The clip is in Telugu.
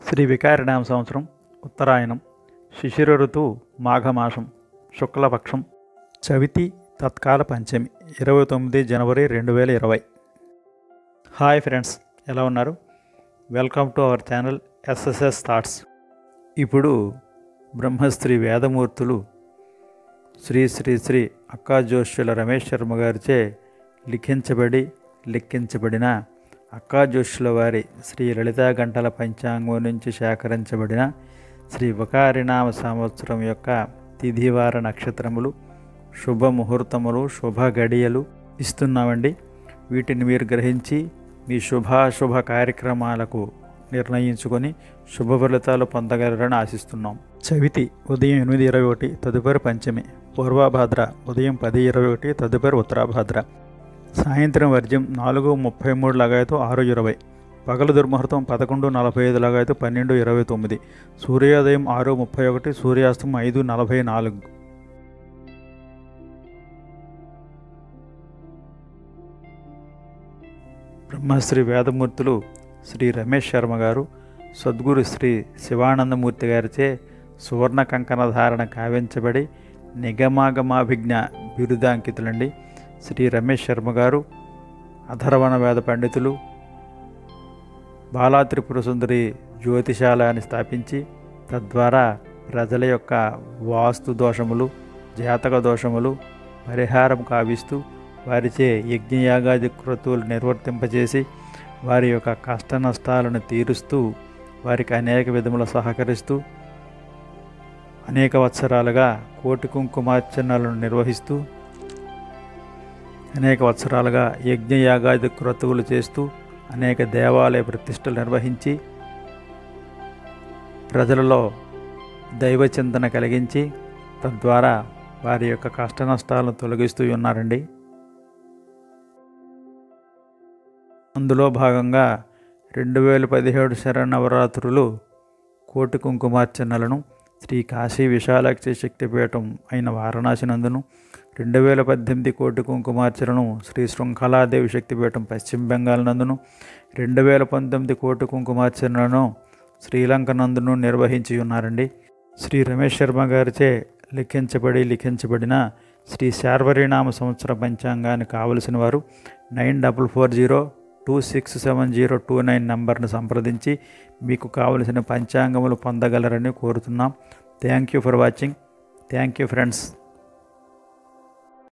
శ్రీ వికారినామ సంవత్సరం ఉత్తరాయణం శిశిర ఋతువు మాఘమాసం శుక్లపక్షం చవితి తత్కాల పంచమి ఇరవై తొమ్మిది జనవరి రెండు వేల ఇరవై హాయ్ ఫ్రెండ్స్ ఎలా ఉన్నారు welcome to our channel SSS thoughts ఇప్పుడు బ్రహ్మశ్రీ వేదమూర్తులు శ్రీ శ్రీ శ్రీ అక్కా జోష్యుల రమేష్ శర్మ గారిచే లిఖించబడి లిఖించబడిన అక్కా జోష్యుల వారి శ్రీ లలితా గంటల పంచాంగం నుంచి సేకరించబడిన శ్రీ వకారినామ సంవత్సరం యొక్క తిథివార నక్షత్రములు శుభ ముహూర్తములు శుభ గడియలు ఇస్తున్నామండి వీటిని మీరు గ్రహించి మీ శుభాశుభ కార్యక్రమాలకు నిర్ణయించుకొని శుభ ఫలితాలు పొందగలరని ఆశిస్తున్నాం చవితి ఉదయం ఎనిమిది ఇరవై ఒకటి తదుపరి పంచమి పూర్వభాద్ర ఉదయం పది ఇరవై ఒకటి తదుపరి ఉత్తరాభాద్ర సాయంత్రం వర్జ్యం నాలుగు ముప్పై మూడు లగాయతు ఆరు ఇరవై పగలు దుర్ముహూర్తం పదకొండు నలభై ఐదు లగాయతు పన్నెండు ఇరవై తొమ్మిది సూర్యోదయం ఆరు ముప్పై ఒకటి సూర్యాస్తం ఐదు నలభై నాలుగు బ్రహ్మశ్రీ వేదమూర్తులు శ్రీ రమేష్ శర్మ గారు సద్గురు శ్రీ శివానందమూర్తి గారిచే సువర్ణ కంకణ ధారణ కావించబడి నిగమాగమాభిజ్ఞ బిరుదాంకితులండి శ్రీ రమేష్ శర్మ గారు అధర్వణ వేద పండితులు బాలా త్రిపుర సుందరి జ్యోతిశాలాన్ని స్థాపించి తద్వారా ప్రజల యొక్క వాస్తు దోషములు జాతక దోషములు పరిహారం కావిస్తూ వారిచే యజ్ఞయాగాది క్రతువులు నిర్వర్తింపజేసి వారి యొక్క కష్ట నష్టాలను తీరుస్తూ వారికి అనేక విధముల సహకరిస్తూ అనేక వత్సరాలుగా కోటి కుంకుమార్చనలను నిర్వహిస్తూ అనేక వత్సరాలుగా యజ్ఞయాగాది క్రతువులు చేస్తూ అనేక దేవాలయ ప్రతిష్టలు నిర్వహించి ప్రజలలో దైవచింతన కలిగించి తద్వారా వారి యొక్క కష్ట నష్టాలను తొలగిస్తూ ఉన్నారండి అందులో భాగంగా రెండు వేల పదిహేడు శరణవరాత్రులు కోటి కుంకుమార్చనలను శ్రీ కాశీ విశాలాక్షి శక్తిపీఠం అయిన వారణాసి నందును రెండు వేల పద్దెనిమిది కోటి కుంకుమార్చనను శ్రీ శృంఖలాదేవి శక్తిపీఠం పశ్చిమ బెంగాల్ నందును రెండు వేల పంతొమ్మిది కోటి కుంకుమార్చనలను శ్రీలంక నందును నిర్వహించి ఉన్నారండి శ్రీ రమేష్ శర్మ గారిచే లిఖించబడి లిఖించబడిన శ్రీ శార్వరినామ సంవత్సర పంచాంగానికి కావలసిన వారు nine double four zero two six seven zero two nine నంబర్ను సంప్రదించి మీకు కావలసిన పంచాంగములు పొందగలరని కోరుతున్నాం thank you for watching thank you friends